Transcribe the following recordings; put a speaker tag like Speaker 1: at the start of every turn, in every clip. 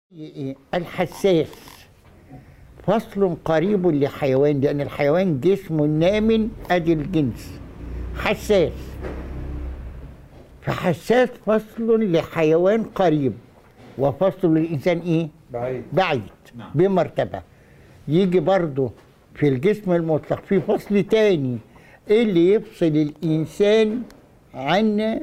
Speaker 1: إيه؟ الحساس فصل قريب لحيوان لأن الحيوان جسمه نام أدي الجنس حساس فحساس فصل لحيوان قريب وفصل للإنسان إيه؟
Speaker 2: بعيد
Speaker 1: بعيد
Speaker 3: نعم.
Speaker 1: بمرتبة يجي برضه في الجسم المطلق في فصل تاني إيه اللي يفصل الإنسان عن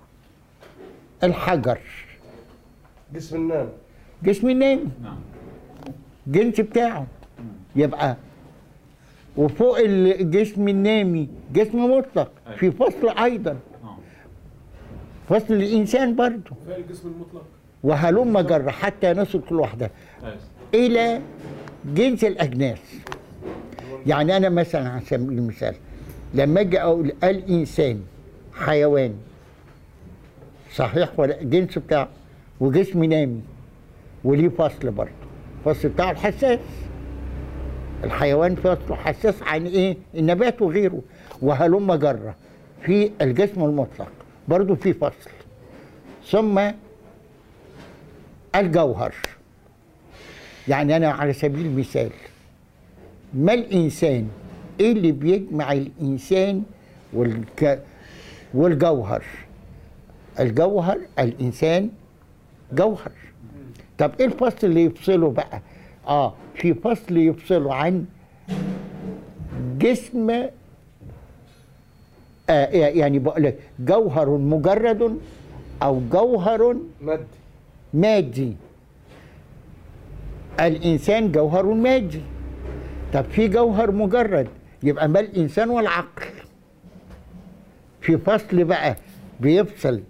Speaker 1: الحجر
Speaker 2: جسم النام
Speaker 1: جسم النام
Speaker 3: نعم
Speaker 1: الجنس بتاعه يبقى وفوق الجسم النامي جسم مطلق
Speaker 3: أيوة.
Speaker 1: في فصل ايضا
Speaker 3: اه
Speaker 1: فصل الانسان برضه
Speaker 4: فعل الجسم المطلق
Speaker 1: وهلم جر حتى نصل كل واحده
Speaker 3: كويس
Speaker 1: الى جنس الاجناس يعني انا مثلا على سبيل المثال لما اجي اقول الانسان حيوان صحيح ولا جنس بتاعه وجسم نامي وليه فصل برضه الفصل بتاعه الحساس الحيوان فصله حساس عن ايه النبات وغيره وهلم جرة في الجسم المطلق برضه في فصل ثم الجوهر يعني انا على سبيل المثال ما الانسان ايه اللي بيجمع الانسان والك والجوهر الجوهر الانسان جوهر طب ايه الفصل اللي يفصله بقى اه في فصل يفصله عن جسم آه يعني بقول لك جوهر مجرد او جوهر
Speaker 2: مادي
Speaker 1: مادي الانسان جوهر مادي طب في جوهر مجرد يبقى ما الانسان والعقل في فصل بقى بيفصل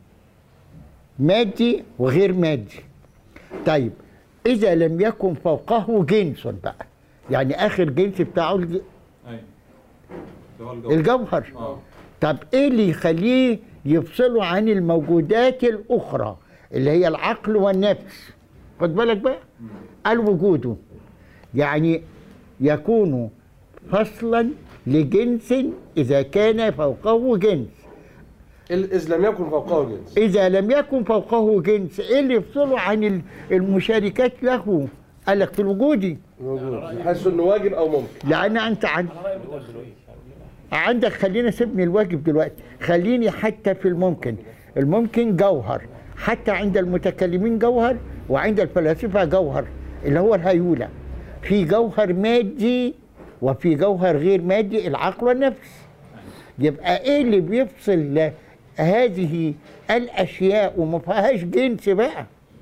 Speaker 1: مادي وغير مادي طيب اذا لم يكن فوقه جنس بقى يعني اخر جنس بتاعه الج-
Speaker 3: ايوه اللي هو الجو
Speaker 1: الجوهر
Speaker 3: اه
Speaker 1: طب ايه اللي يخليه يفصله عن الموجودات الاخرى اللي هي العقل والنفس خد بالك بقى الوجود يعني يكون فصلا لجنس اذا كان فوقه جنس
Speaker 2: ال- إذ لم يكن فوقه جنس
Speaker 1: اذا لم يكن فوقه جنس ايه اللي يفصله عن ال- المشاركات له قال لك في الوجود
Speaker 2: موجود حاسس انه واجب او ممكن
Speaker 1: لان انت عن عندك خلينا سيبني الواجب دلوقتي خليني حتى في الممكن الممكن جوهر حتى عند المتكلمين جوهر وعند الفلاسفة جوهر اللي هو الهيولة في جوهر مادي وفي جوهر غير مادي العقل والنفس يبقى ايه اللي بيفصل هذه الاشياء وما فيهاش جنس بقى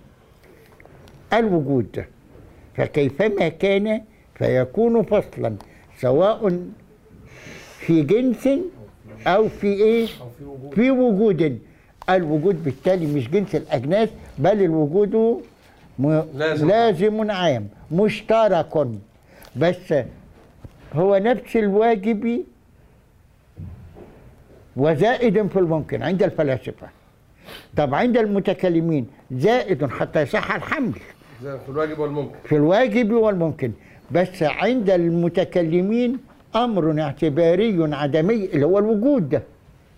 Speaker 1: الوجود فكيفما كان فيكون فصلا سواء في جنس او في ايه في وجود الوجود بالتالي مش جنس الاجناس بل الوجود م...
Speaker 2: لازم.
Speaker 1: لازم عام مشترك بس هو نفس الواجب وزائد في الممكن عند الفلاسفه طب عند المتكلمين زائد حتى يصح الحمل
Speaker 2: زي في الواجب والممكن
Speaker 1: في الواجب والممكن بس عند المتكلمين امر اعتباري عدمي اللي هو الوجود ده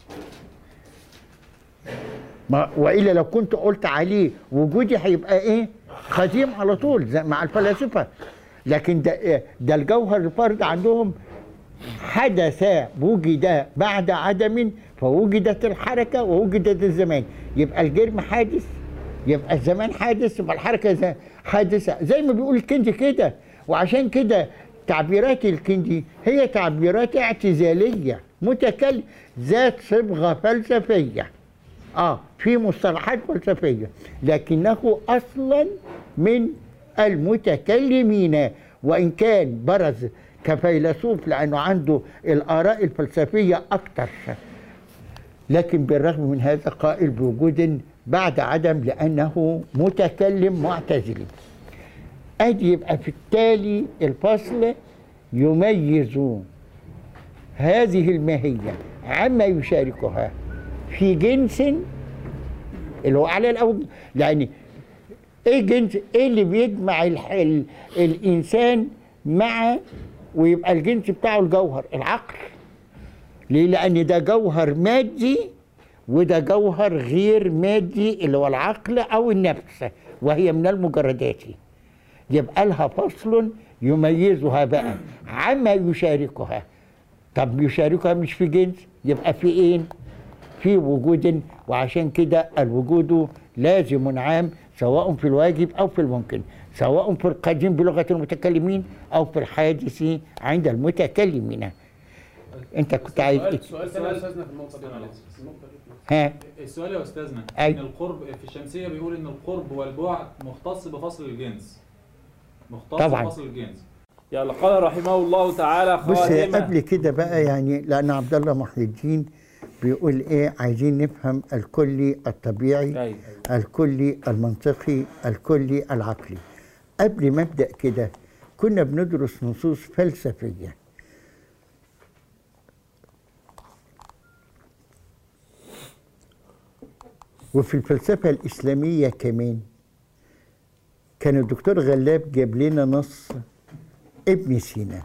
Speaker 1: ما والا لو كنت قلت عليه وجودي هيبقى ايه قديم على طول زي مع الفلاسفه لكن ده إيه؟ ده الجوهر الفرد عندهم حدث وجد بعد عدم فوجدت الحركه ووجدت الزمان يبقى الجرم حادث يبقى الزمان حادث يبقى الحركه ز- حادثه زي ما بيقول الكندي كده وعشان كده تعبيرات الكندي هي تعبيرات اعتزاليه متكلم ذات صبغه فلسفيه اه في مصطلحات فلسفيه لكنه اصلا من المتكلمين وان كان برز كفيلسوف لانه عنده الاراء الفلسفيه اكثر لكن بالرغم من هذا قائل بوجود بعد عدم لانه متكلم معتزلي ادي يبقى في التالي الفصل يميز هذه الماهيه عما يشاركها في جنس اللي هو على الاول يعني ايه جنس ايه اللي بيجمع الح... ال... الانسان مع ويبقى الجنس بتاعه الجوهر العقل ليه لان ده جوهر مادي وده جوهر غير مادي اللي هو العقل او النفس وهي من المجردات يبقى لها فصل يميزها بقى عما يشاركها طب يشاركها مش في جنس يبقى في ايه في وجود وعشان كده الوجود لازم عام سواء في الواجب او في الممكن سواء في القديم بلغه المتكلمين او في الحادث عند المتكلمين انت كنت عايز
Speaker 4: سؤال
Speaker 1: إيه؟
Speaker 4: سؤال
Speaker 5: استنى يا
Speaker 4: سؤال
Speaker 5: استاذنا في النقطه دي معلش النقطه دي
Speaker 1: ها
Speaker 4: السؤال يا استاذنا
Speaker 1: أي.
Speaker 4: ان القرب في الشمسيه بيقول ان القرب والبعد مختص بفصل الجنس مختص
Speaker 1: طبعاً.
Speaker 4: بفصل الجنس
Speaker 5: يلا قال رحمه الله تعالى
Speaker 1: بص
Speaker 5: خاتمه
Speaker 1: قبل كده بقى يعني لان عبد الله محي الدين بيقول ايه عايزين نفهم الكلي الطبيعي
Speaker 5: أيوة.
Speaker 1: الكلي المنطقي الكلي العقلي قبل ما ابدا كده كنا بندرس نصوص فلسفيه وفي الفلسفه الاسلاميه كمان كان الدكتور غلاب جاب لنا نص ابن سينا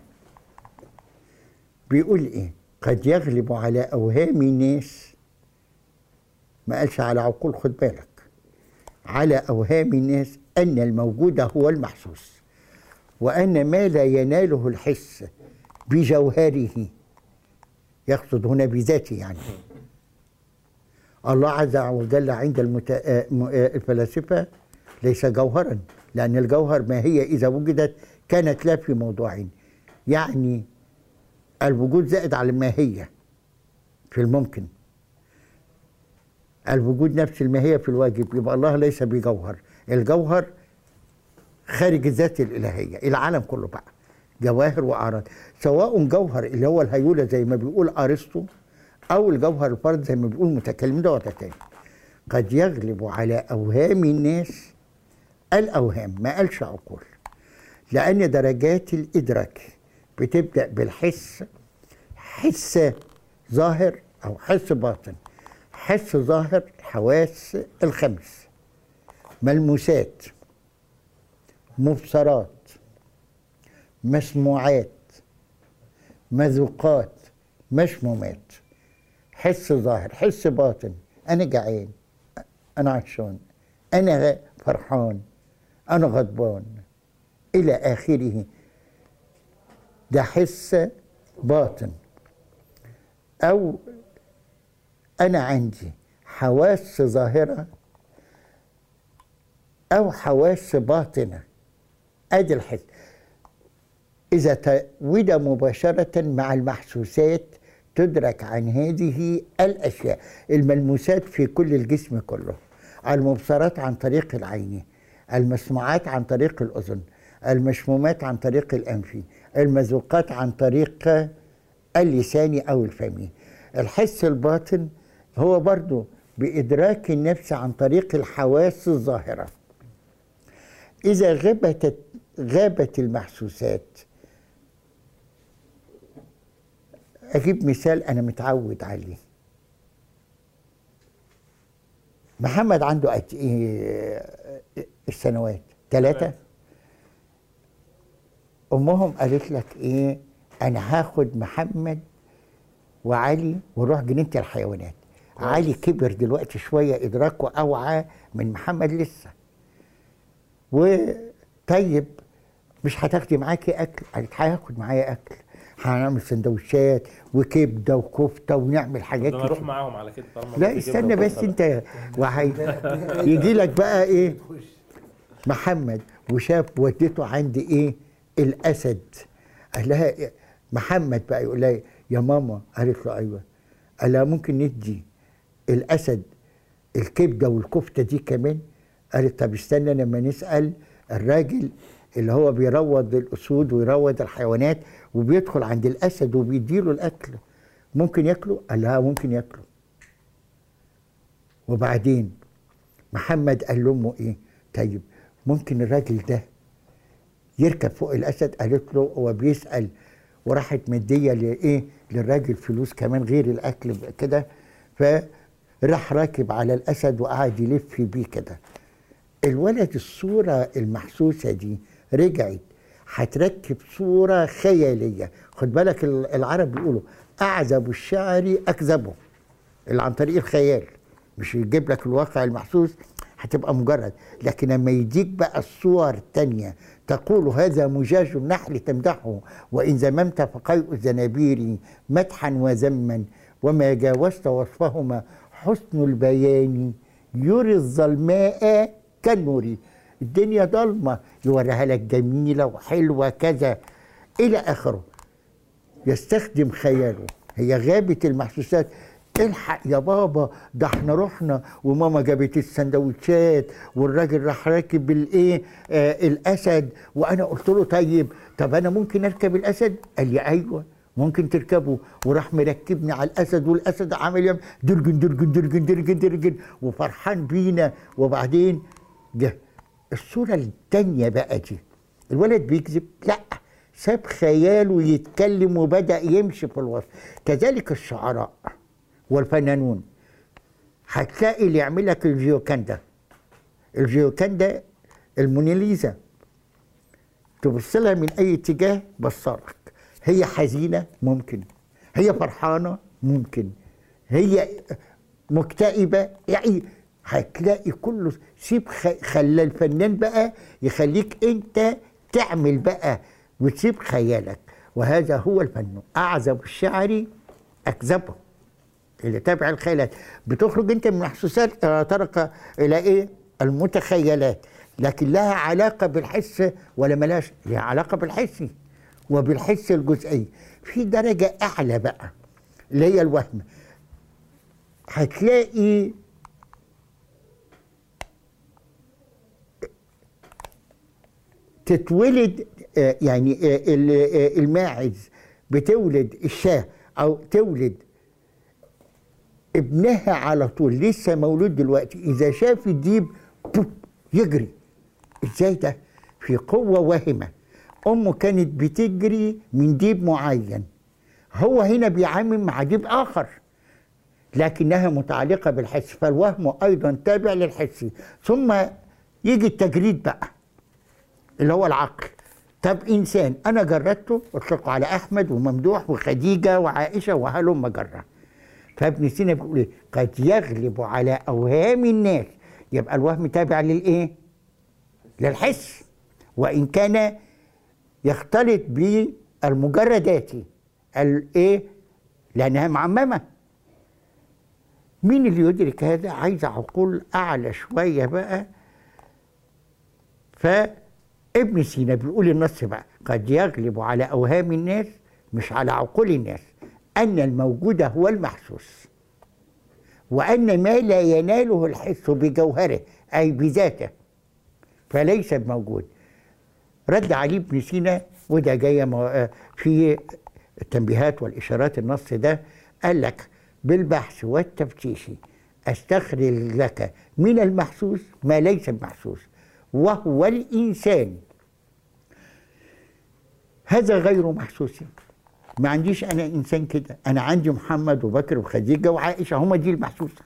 Speaker 1: بيقول ايه قد يغلب على اوهام الناس ما قالش على عقول خد بالك على اوهام الناس ان الموجود هو المحسوس وان ما لا يناله الحس بجوهره يقصد هنا بذاته يعني الله عز وجل عند المت... آه، م- آه، الفلاسفه ليس جوهرا لان الجوهر ما هي اذا وجدت كانت لا في موضوع يعني الوجود زائد على الماهيه في الممكن الوجود نفس الماهيه في الواجب يبقى الله ليس بجوهر الجوهر خارج الذات الالهيه العالم كله بقى جواهر واعراض سواء جوهر اللي هو الهيوله زي ما بيقول ارسطو او الجوهر الفرد زي ما بيقول المتكلم ده وده تاني قد يغلب على اوهام الناس الاوهام ما قالش عقول لان درجات الادراك بتبدا بالحس حس ظاهر او حس باطن حس ظاهر حواس الخمس ملموسات مبصرات مسموعات مذوقات مشمومات حس ظاهر حس باطن انا جعان انا عطشان انا فرحان انا غضبان الى اخره ده حس باطن او انا عندي حواس ظاهره او حواس باطنه ادي الحس اذا تزود مباشره مع المحسوسات تدرك عن هذه الاشياء الملموسات في كل الجسم كله المبصرات عن طريق العين المسموعات عن طريق الاذن المشمومات عن طريق الانف المذوقات عن طريق اللسان او الفم الحس الباطن هو برضو بادراك النفس عن طريق الحواس الظاهره اذا غابت غابت المحسوسات اجيب مثال انا متعود عليه محمد عنده قد ايه السنوات ثلاثة امهم قالت لك ايه انا هاخد محمد وعلي ونروح جنينة الحيوانات علي كبر دلوقتي شوية ادراكه اوعى من محمد لسه وطيب مش هتاخدي معاكي اكل قالت هاخد معايا اكل هنعمل سندوتشات وكبده وكفته ونعمل حاجات
Speaker 5: ده انا اروح
Speaker 1: كتير.
Speaker 5: معاهم على كده طالما
Speaker 1: لا
Speaker 5: في كده
Speaker 1: استنى بس
Speaker 5: وكده.
Speaker 1: انت وهي يجي لك بقى ايه محمد وشاف والدته عند ايه الاسد قال لها إيه؟ محمد بقى يقول لها يا ماما قالت له ايوه قال لها ممكن ندي الاسد الكبده والكفته دي كمان قالت طب استنى لما نسال الراجل اللي هو بيروض الاسود ويروض الحيوانات وبيدخل عند الاسد وبيديله الاكل ممكن ياكله قال لها ممكن ياكله وبعدين محمد قال لامه ايه طيب ممكن الراجل ده يركب فوق الاسد قالت له هو بيسال وراحت مديه لايه للراجل فلوس كمان غير الاكل كده فراح راكب على الاسد وقعد يلف بيه كده الولد الصوره المحسوسه دي رجعت هتركب صوره خياليه خد بالك ال- العرب بيقولوا اعزب الشعر اكذبه اللي عن طريق الخيال مش يجيب لك الواقع المحسوس هتبقى مجرد لكن لما يديك بقى الصور تانية تقول هذا مجاج النحل تمدحه وإن زممت فقيء الزنابير مدحا وذما وما جاوزت وصفهما حسن البيان يري الظلماء كالنور الدنيا ضلمة يوريها لك جميلة وحلوة كذا إلى آخره يستخدم خياله هي غابة المحسوسات الحق يا بابا ده احنا رحنا وماما جابت السندوتشات والراجل راح راكب الايه آه الاسد وانا قلت له طيب طب انا ممكن اركب الاسد قال لي ايوه ممكن تركبه وراح مركبني على الاسد والاسد عامل يعمل درجن درجن درجن درجن درجن وفرحان بينا وبعدين جه الصوره التانيه بقى دي الولد بيكذب لا ساب خياله يتكلم وبدا يمشي في الوسط كذلك الشعراء والفنانون هتلاقي اللي يعمل لك الجيوكاندا الجيوكاندا الموناليزا تبص لها من اي اتجاه بصرك هي حزينه ممكن هي فرحانه ممكن هي مكتئبه يعني هتلاقي كله سيب خ- خلى الفنان بقى يخليك انت تعمل بقى وتسيب خيالك وهذا هو الفن اعزب الشعر اكذبه اللي تابع الخيالات بتخرج انت من محسوسات آه، طرق الى ايه المتخيلات لكن لها علاقه بالحس ولا ملاش لها علاقه بالحس وبالحس الجزئي في درجه اعلى بقى اللي هي الوهم هتلاقي تتولد آه، يعني آه، ال- آه، الماعز بتولد الشاه او تولد ابنها على طول لسه مولود دلوقتي اذا شاف الديب بوب، يجري ازاي ده في قوه واهمه امه كانت بتجري من ديب معين هو هنا بيعمم مع ديب اخر لكنها متعلقه بالحس فالوهم ايضا تابع للحس ثم يجي التجريد بقى اللي هو العقل طب انسان انا جردته اطلقوا على احمد وممدوح وخديجه وعائشه وهلم جره فابن سينا بيقول ايه قد يغلب على اوهام الناس يبقى الوهم تابع للايه للحس وان كان يختلط بالمجردات الايه لانها معممه مين اللي يدرك هذا عايز عقول اعلى شويه بقى فابن سينا بيقول النص بقى قد يغلب على اوهام الناس مش على عقول الناس ان الموجود هو المحسوس وان ما لا يناله الحس بجوهره اي بذاته فليس بموجود رد عليه ابن سينا وده جاي مو- في التنبيهات والاشارات النص ده قال لك بالبحث والتفتيش استخرج لك من المحسوس ما ليس بمحسوس وهو الانسان هذا غير محسوس ما عنديش انا انسان كده انا عندي محمد وبكر وخديجه وعائشه هما دي المحسوسه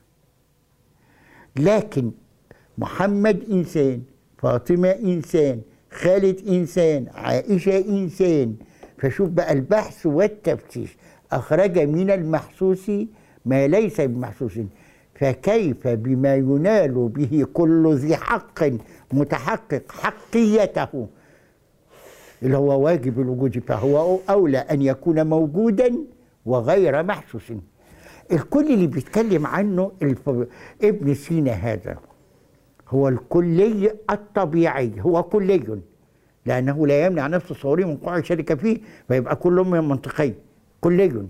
Speaker 1: لكن محمد انسان فاطمه انسان خالد انسان عائشه انسان فشوف بقى البحث والتفتيش اخرج من المحسوس ما ليس بمحسوس فكيف بما ينال به كل ذي حق متحقق حقيته اللي هو واجب الوجود فهو أولى أن يكون موجودا وغير محسوس الكل اللي بيتكلم عنه الف... ابن سينا هذا هو الكلي الطبيعي هو كلي لأنه لا يمنع نفس صوري من وقوع الشركة فيه فيبقى كلهم من منطقي كلي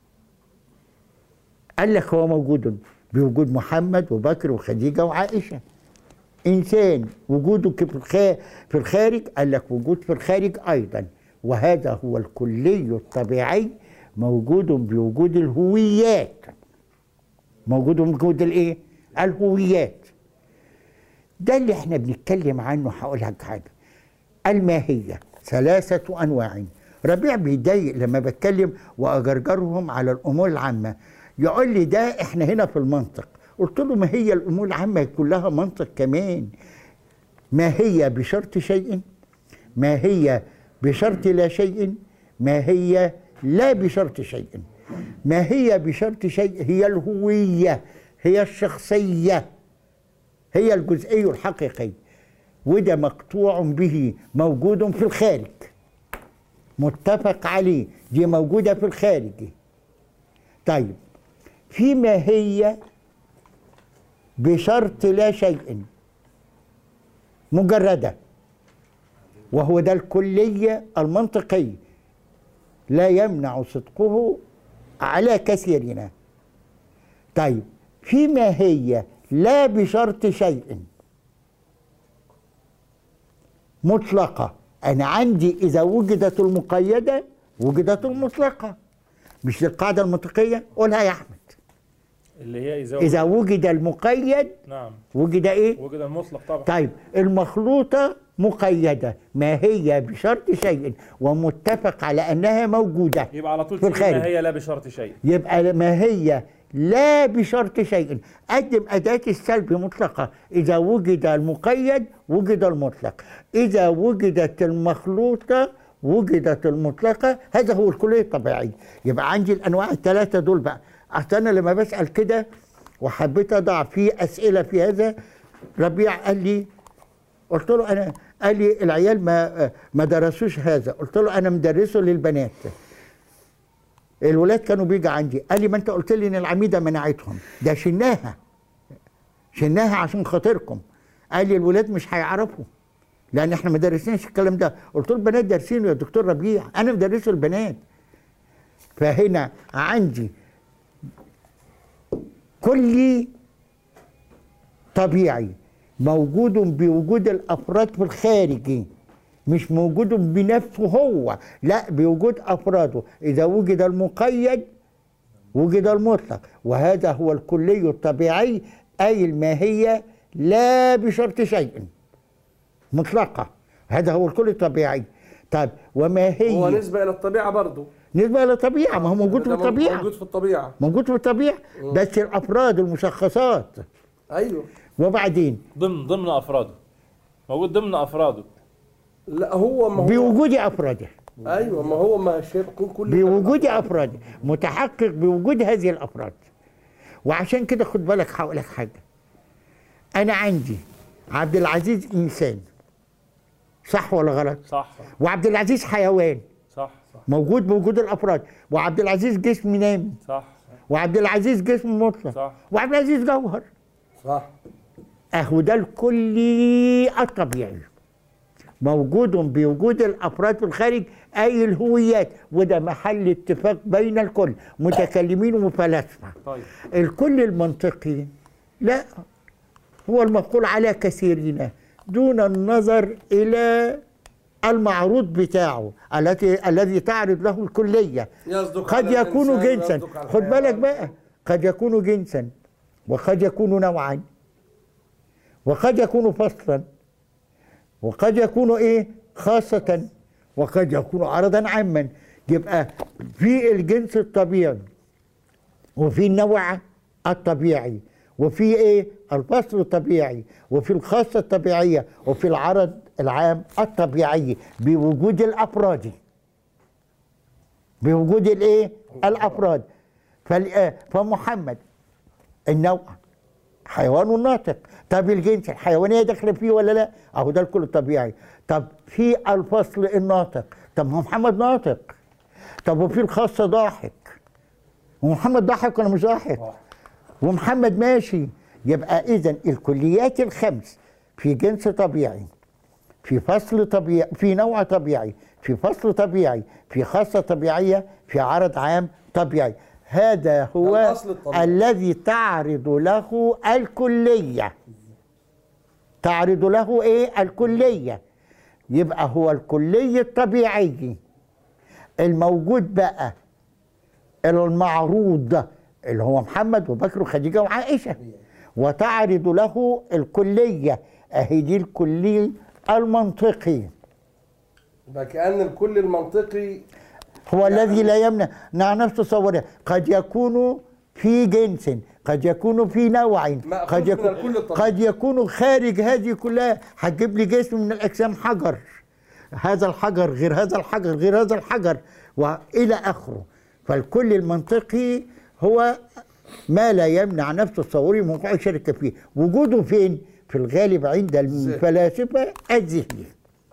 Speaker 1: قال لك هو موجود بوجود محمد وبكر وخديجة وعائشة انسان وجوده في الخارج في الخارج قال لك وجود في الخارج ايضا وهذا هو الكلي الطبيعي موجود بوجود الهويات موجود بوجود الايه الهويات ده اللي احنا بنتكلم عنه هقول لك حاجه الماهيه ثلاثه انواع ربيع بيضايق لما بتكلم واجرجرهم على الامور العامه يقول لي ده احنا هنا في المنطق قلت له ما هي الامور العامه كلها منطق كمان ما هي بشرط شيء ما هي بشرط لا شيء ما هي لا بشرط شيء ما هي بشرط شيء هي الهوية هي الشخصية هي الجزئي الحقيقي وده مقطوع به موجود في الخارج متفق عليه دي موجودة في الخارج طيب في ماهية بشرط لا شيء مجردة وهو ده الكلية المنطقي لا يمنع صدقه على كثيرنا طيب في ماهية لا بشرط شيء مطلقة أنا عندي إذا وجدت المقيدة وجدت المطلقة مش دي القاعدة المنطقية قولها يا أحمد
Speaker 5: اللي هي إذا
Speaker 1: إذا وجد المقيد
Speaker 5: نعم
Speaker 1: وجد إيه؟
Speaker 5: وجد المطلق طبعا
Speaker 1: طيب المخلوطة مقيدة ما هي بشرط شيء ومتفق على أنها موجودة
Speaker 5: يبقى على طول
Speaker 1: في
Speaker 5: تيجي ما
Speaker 1: الخارج.
Speaker 5: هي لا بشرط شيء
Speaker 1: يبقى ما هي لا بشرط شيء قدم أداة السلب مطلقة إذا وجد المقيد وجد المطلق إذا وجدت المخلوطة وجدت المطلقة هذا هو الكلية الطبيعية يبقى عندي الأنواع الثلاثة دول بقى أصل أنا لما بسأل كده وحبيت أضع فيه أسئلة في هذا ربيع قال لي قلت له أنا قال لي العيال ما ما درسوش هذا قلت له أنا مدرسه للبنات الولاد كانوا بيجي عندي قال لي ما انت قلت لي ان العميده منعتهم ده شلناها شلناها عشان خاطركم قال لي الولاد مش هيعرفوا لان احنا ما درسناش الكلام ده قلت له البنات دارسينه يا دكتور ربيع انا مدرسه البنات فهنا عندي كلي طبيعي موجود بوجود الافراد في الخارج مش موجود بنفسه هو لا بوجود افراده اذا وجد المقيد وجد المطلق وهذا هو الكلي الطبيعي اي الماهيه لا بشرط شيء مطلقه هذا هو الكل الطبيعي طيب وما
Speaker 2: هو
Speaker 1: هي
Speaker 2: نسبة إلى الطبيعة برضه
Speaker 1: نسبه للطبيعه ما هو موجود في
Speaker 2: ده
Speaker 1: الطبيعه
Speaker 2: موجود في الطبيعة
Speaker 1: موجود في الطبيعه بس الافراد المشخصات
Speaker 2: أيوه
Speaker 1: وبعدين
Speaker 5: ضمن ضمن افراده موجود ضمن افراده
Speaker 2: لا هو ما هو
Speaker 1: بوجود افراده
Speaker 2: أيوه ما هو ما شيء كل كل
Speaker 1: بوجود افراد متحقق بوجود هذه الافراد وعشان كده خد بالك هقول لك حاجه انا عندي عبد العزيز انسان صح ولا غلط
Speaker 5: صح
Speaker 1: وعبد العزيز حيوان
Speaker 5: صح صح
Speaker 1: موجود بوجود الافراد وعبد العزيز جسم نامي
Speaker 5: صح
Speaker 1: وعبد العزيز جسم مطلق
Speaker 5: صح.
Speaker 1: وعبد العزيز جوهر
Speaker 2: صح
Speaker 1: اهو ده الكلي الطبيعي موجود بوجود الافراد في الخارج اي الهويات وده محل اتفاق بين الكل متكلمين وفلاسفه
Speaker 5: طيب
Speaker 1: الكل المنطقي لا هو المقول على كثيرين دون النظر الى المعروض بتاعه التي الذي تعرض له الكليه
Speaker 2: يصدق
Speaker 1: قد
Speaker 2: على
Speaker 1: يكون
Speaker 2: الإنسان
Speaker 1: جنسا
Speaker 2: ويصدق على
Speaker 1: خد بالك
Speaker 2: الحيوان.
Speaker 1: بقى قد يكون جنسا وقد يكون نوعا وقد يكون فصلا وقد يكون ايه خاصة وقد يكون عرضا عاما يبقى في الجنس الطبيعي وفي النوع الطبيعي وفي ايه الفصل الطبيعي وفي الخاصة الطبيعية وفي العرض العام الطبيعي بوجود الافراد بوجود الايه الافراد فال- آه، فمحمد النوع حيوان ناطق طب الجنس الحيوانيه داخله فيه ولا لا اهو ده الكل الطبيعي طب في الفصل الناطق طب ما هو محمد ناطق طب وفي الخاصه ضاحك ومحمد ضاحك ولا مش ضاحك ومحمد ماشي يبقى اذا الكليات الخمس في جنس طبيعي في فصل طبيعي في نوع طبيعي في فصل طبيعي في خاصة طبيعية في عرض عام طبيعي هذا هو
Speaker 2: ده الأصل الطبيعي.
Speaker 1: الذي تعرض له الكلية تعرض له ايه الكلية يبقى هو الكلي الطبيعي الموجود بقى المعروض اللي هو محمد وبكر وخديجة وعائشة وتعرض له الكلية اهي دي الكلي المنطقي
Speaker 2: يبقى كأن الكل المنطقي
Speaker 1: هو الذي لا يمنع نعرف تصوره قد يكون في جنس قد يكون في نوع
Speaker 2: مأخوذ
Speaker 1: قد
Speaker 2: من
Speaker 1: يكون
Speaker 2: الكل الطبيعي.
Speaker 1: قد يكون خارج هذه كلها هتجيب لي جسم من الاجسام حجر هذا الحجر غير هذا الحجر غير هذا الحجر والى اخره فالكل المنطقي هو ما لا يمنع نفس تصوري من وقوع الشركة فيه وجوده فين؟ في الغالب عند الفلاسفة الذهني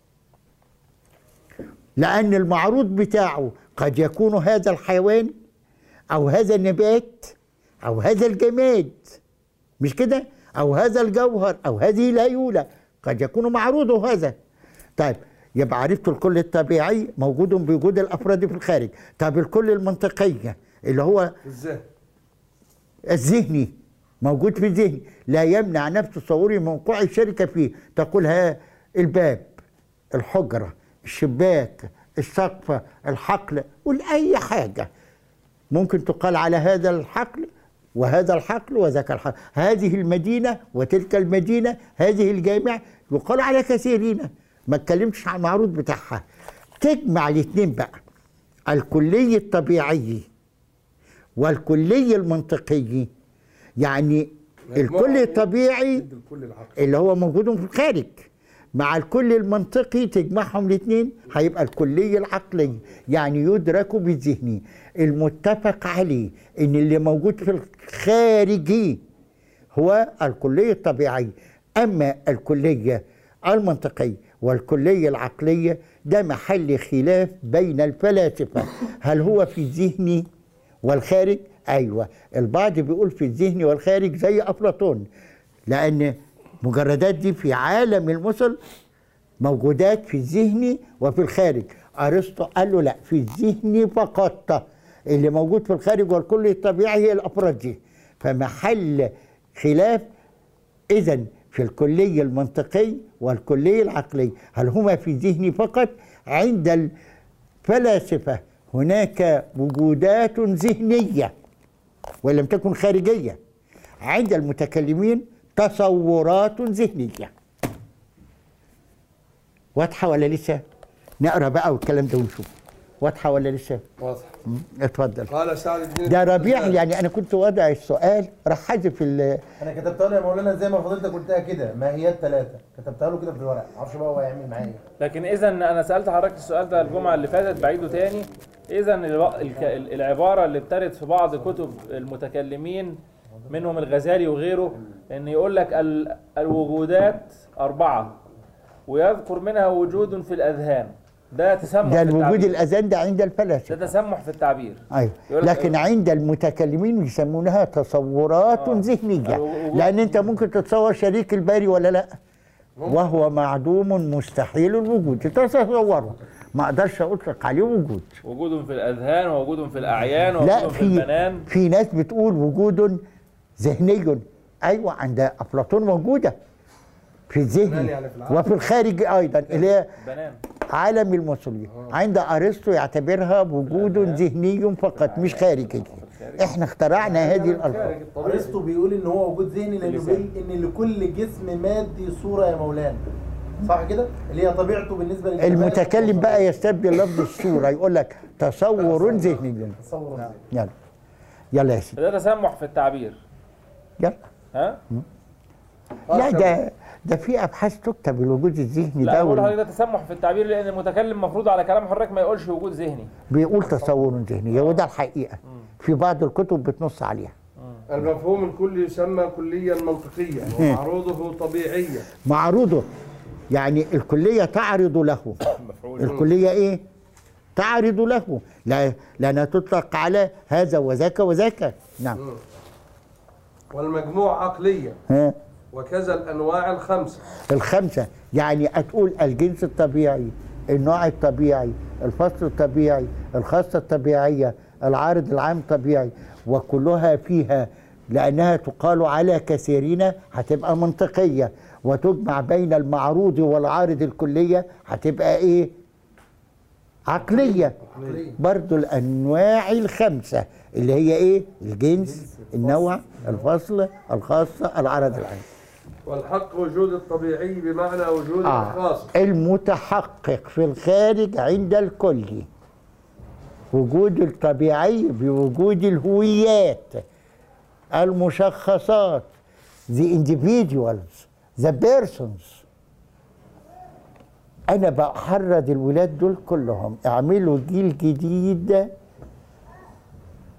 Speaker 1: لأن المعروض بتاعه قد يكون هذا الحيوان أو هذا النبات أو هذا الجماد مش كده؟ أو هذا الجوهر أو هذه الهيولة قد يكون معروضه هذا طيب يبقى عرفت الكل الطبيعي موجود بوجود الأفراد في الخارج طب الكل المنطقية اللي هو
Speaker 2: ازاي
Speaker 1: الذهني موجود في الذهن لا يمنع نفس تصوري من وقوع الشركة فيه تقول ها الباب الحجرة الشباك السقف الحقل قول أي حاجة ممكن تقال على هذا الحقل وهذا الحقل وذاك الحقل هذه المدينة وتلك المدينة هذه الجامعة يقال على كثيرين ما اتكلمتش عن المعروض بتاعها تجمع الاثنين بقى الكلي الطبيعي والكلي المنطقي يعني الكل الطبيعي
Speaker 2: ضد الكل العقل
Speaker 1: اللي هو موجود في الخارج مع الكل المنطقي تجمعهم الاثنين هيبقى الكلي العقلي يعني يدرك بالذهني المتفق عليه ان اللي موجود في الخارجي هو الكلية الطبيعي اما الكلية المنطقية والكلية العقلية ده محل خلاف بين الفلاسفة هل هو في الذهن والخارج ايوه البعض بيقول في الذهن والخارج زي افلاطون لان مجردات دي في عالم المثل موجودات في الذهن وفي الخارج ارسطو قال له لا في الذهن فقط اللي موجود في الخارج والكل الطبيعي هي الافراد دي فمحل خلاف اذا في الكلي المنطقي والكلي العقلي هل هما في الذهن فقط عند الفلاسفه هناك وجودات ذهنيه ولم تكن خارجيه عند المتكلمين تصورات ذهنيه واضحه ولا لسه نقرا بقى والكلام ده ونشوف واضحه ولا لسه
Speaker 2: واضح
Speaker 1: مم، اتفضل
Speaker 2: قال سعد الدين
Speaker 1: ده ربيع
Speaker 2: الخزاعي.
Speaker 1: يعني انا كنت واضع السؤال راح حذف ال-
Speaker 6: انا كتبتها له يا مولانا زي ما فضلتك قلتها كده ماهيات ثلاثه كتبتها له كده في الورق معرفش بقى هو هيعمل معايا ايه
Speaker 5: لكن اذا انا سالت حضرتك السؤال ده الجمعه اللي فاتت بعيده تاني اذا الو- الك- العباره اللي بترد في بعض كتب المتكلمين منهم الغزالي وغيره ان يقول لك ال- الوجودات اربعه ويذكر منها وجود في الاذهان ده تسمح
Speaker 1: ده
Speaker 5: في
Speaker 1: الوجود
Speaker 5: التعبير.
Speaker 1: الاذان ده عند
Speaker 5: ده
Speaker 1: الفلاسفه
Speaker 5: تسمح في التعبير
Speaker 1: ايوه
Speaker 5: يقول لك
Speaker 1: لكن عند المتكلمين يسمونها تصورات
Speaker 5: آه.
Speaker 1: ذهنيه
Speaker 5: الوجود-
Speaker 1: لان انت ممكن تتصور شريك الباري ولا لا وهو معدوم مستحيل الوجود تتصوره ما اقدرش اطلق عليه وجود
Speaker 5: وجود في الاذهان ووجود في الاعيان ووجود
Speaker 1: لا
Speaker 5: في
Speaker 1: في
Speaker 5: البنان
Speaker 1: في ناس بتقول وجود ذهني ايوه عند افلاطون موجوده في الذهن
Speaker 2: يعني في العقل.
Speaker 1: وفي الخارج ايضا اللي هي
Speaker 5: بنان
Speaker 1: عالم المثلية عند ارسطو يعتبرها وجود ذهني فقط مش خارجي احنا اخترعنا هذه الالفاظ
Speaker 2: خارج الطبيعي.
Speaker 6: ارسطو بيقول ان هو وجود ذهني لانه
Speaker 5: اللسان.
Speaker 6: بيقول ان لكل جسم مادي صوره يا مولانا صح كده اللي هي طبيعته بالنسبه للجمال
Speaker 1: المتكلم بقى يستبدل لفظ الصورة يقول لك تصور ذهني
Speaker 6: تصور ذهني.
Speaker 1: يلا يلا يا سيدي
Speaker 5: ده تسمح في التعبير
Speaker 1: يلا
Speaker 5: ها
Speaker 1: لا ده ده في ابحاث تكتب الوجود الذهني
Speaker 5: لا
Speaker 1: ده
Speaker 5: بقول
Speaker 1: وال-
Speaker 5: لحضرتك ده تسمح في التعبير لان المتكلم مفروض على كلام حضرتك ما يقولش وجود ذهني
Speaker 1: بيقول تصور ذهني وده الحقيقة في بعض الكتب بتنص عليها
Speaker 2: المفهوم الكلي يسمى كليا منطقيا ومعروضه طبيعيا
Speaker 1: معروضه يعني الكلية تعرض له الكلية ايه تعرض له لا لأنها تطلق على هذا وذاك وذاك نعم
Speaker 2: والمجموع عقليا
Speaker 1: ها
Speaker 2: وكذا الانواع الخمسه
Speaker 1: الخمسة يعني هتقول الجنس الطبيعي النوع الطبيعي الفصل الطبيعي الخاصة الطبيعية العارض العام الطبيعي وكلها فيها لأنها تقال على كثيرين هتبقى منطقية وتجمع بين المعروض والعارض الكلية هتبقى إيه؟ عقلية برضو الأنواع الخمسة اللي هي إيه؟ الجنس النوع الفصل الخاصة العرض العام
Speaker 2: والحق وجود الطبيعي بمعنى وجود
Speaker 1: آه.
Speaker 2: الخاص
Speaker 1: المتحقق في الخارج عند الكل وجود الطبيعي بوجود الهويات المشخصات the individuals the persons انا بحرض الولاد دول كلهم اعملوا جيل جديد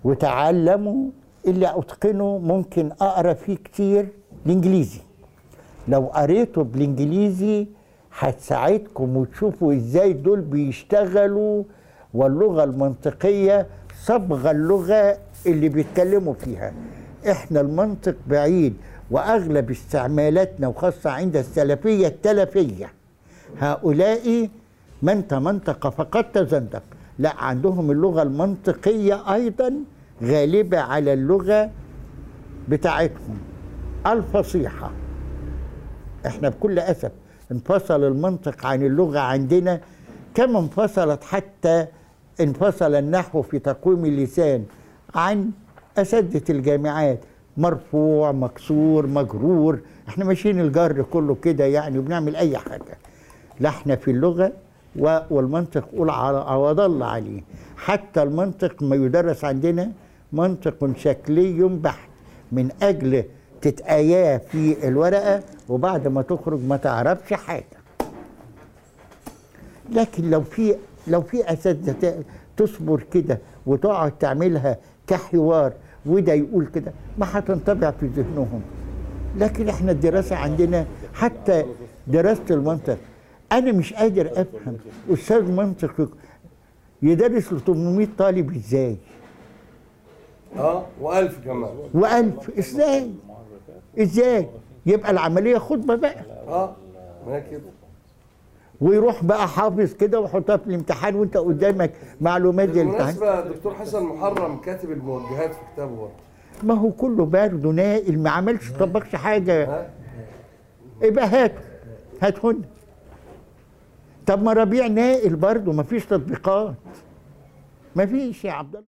Speaker 1: وتعلموا اللي اتقنه ممكن اقرا فيه كتير الانجليزي لو قريته بالانجليزي هتساعدكم وتشوفوا ازاي دول بيشتغلوا واللغه المنطقيه صبغه اللغه اللي بيتكلموا فيها احنا المنطق بعيد واغلب استعمالاتنا وخاصه عند السلفيه التلفيه هؤلاء من تمنطق فقد تزندق لا عندهم اللغه المنطقيه ايضا غالبه على اللغه بتاعتهم الفصيحه احنا بكل اسف انفصل المنطق عن اللغه عندنا كما انفصلت حتى انفصل النحو في تقويم اللسان عن اساتذه الجامعات مرفوع مكسور مجرور احنا ماشيين الجر كله كده يعني وبنعمل اي حاجه لا احنا في اللغه و- والمنطق قول على وضل عليه حتى المنطق ما يدرس عندنا منطق شكلي بحت من اجل تتآياه في الورقه وبعد ما تخرج ما تعرفش حاجه لكن لو في لو في اساتذه ت- تصبر كده وتقعد تعملها كحوار وده يقول كده ما هتنطبع في ذهنهم لكن احنا الدراسه عندنا حتى دراسه المنطق انا مش قادر افهم استاذ منطق يدرس ل 800 طالب ازاي
Speaker 2: اه والف كمان
Speaker 1: وألف ازاي ازاي يبقى العمليه خطبه بقى
Speaker 2: اه ما كده
Speaker 1: ويروح بقى حافظ كده ويحطها في الامتحان وانت قدامك معلومات زي الامتحان
Speaker 2: بالمناسبة دكتور حسن محرم كاتب الموجهات في كتابه برضه
Speaker 1: ما هو كله بارد ونائل ما عملش طبقش حاجه
Speaker 2: ها
Speaker 1: يبقى هات هاتهن طب ما ربيع نائل برضه ما فيش تطبيقات ما فيش يا عبد الله